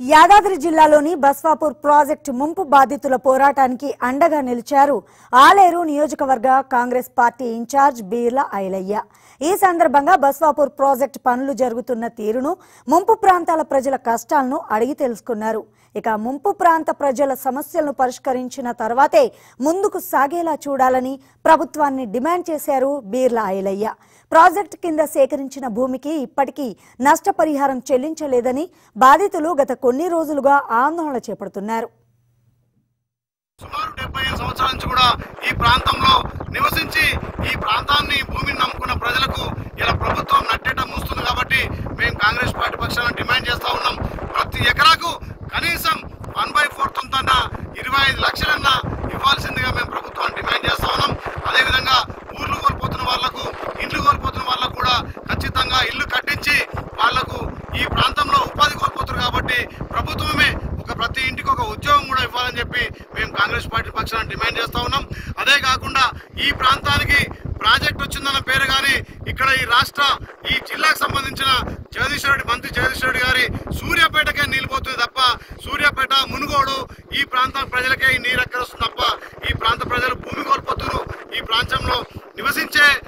యాదాద్రి జిల్లాలోని బస్వాపూర్ ప్రాజెక్టు ముంపు బాధితుల పోరాటానికి అండగా నిలిచారు ఆలేరు నియోజకవర్గ కాంగ్రెస్ పార్టీ ఇన్ఛార్జ్ బీర్ల ఐలయ్య ఈ సందర్భంగా బస్వాపూర్ ప్రాజెక్టు పనులు జరుగుతున్న తీరును ముంపు ప్రాంతాల ప్రజల కష్టాలను అడిగి తెలుసుకున్నారు ఇక ముంపు ప్రాంత ప్రజల సమస్యలను పరిష్కరించిన తర్వాతే ముందుకు సాగేలా చూడాలని ప్రభుత్వాన్ని డిమాండ్ చేశారు బీర్ల ఐలయ్య ప్రాజెక్టు కింద సేకరించిన భూమికి ఇప్పటికీ నష్టపరిహారం చెల్లించలేదని బాధితులు గత కొన్ని రోజులుగా ఆందోళన చేపడుతున్నారు సుమారు డెబ్బై ఐదు సంవత్సరాల నుంచి కూడా ఈ ప్రాంతంలో నివసించి ఈ ప్రాంతాన్ని భూమిని నమ్ముకున్న ప్రజలకు ఇలా ప్రభుత్వం నట్టేట మూస్తుంది కాబట్టి మేము కాంగ్రెస్ పార్టీ పక్షాన డిమాండ్ చేస్తా ఉన్నాం ప్రతి ఎకరాకు కనీసం వన్ బై ఫోర్త్ అన్న ఇరవై ఐదు లక్షలన్నా ఇవ్వాల్సిందిగా మేము ప్రభుత్వాన్ని డిమాండ్ చేస్తా ఉన్నాం అదేవిధంగా ఊర్లు కోల్పోతున్న వాళ్లకు ఇండ్లు కోల్పోతున్న వాళ్ళకు కూడా ఖచ్చితంగా ఇల్లు కట్టించి వాళ్లకు ఈ ప్రాంతంలో ఉపాధి కోల్పోతున్నారు కాబట్టి ప్రభుత్వమే ఒక ప్రతి ఇంటికి ఒక ఉద్యోగం కూడా ఇవ్వాలని చెప్పి మేము కాంగ్రెస్ పార్టీ పక్షాన డిమాండ్ చేస్తా ఉన్నాం అదే కాకుండా ఈ ప్రాంతానికి ప్రాజెక్ట్ వచ్చిందన్న పేరు కానీ ఇక్కడ ఈ రాష్ట్ర ఈ జిల్లాకు సంబంధించిన జగదీశ్వర రెడ్డి మంత్రి జగదీశ్వర రెడ్డి గారి సూర్యాపేటకే నీళ్ళు పోతుంది తప్ప సూర్యాపేట మునుగోడు ఈ ప్రాంత ప్రజలకే ఈ నీరు ఎక్కడ వస్తుంది తప్ప ఈ ప్రాంత ప్రజలు భూమి కోల్పోతున్నారు ఈ ప్రాంతంలో నివసించే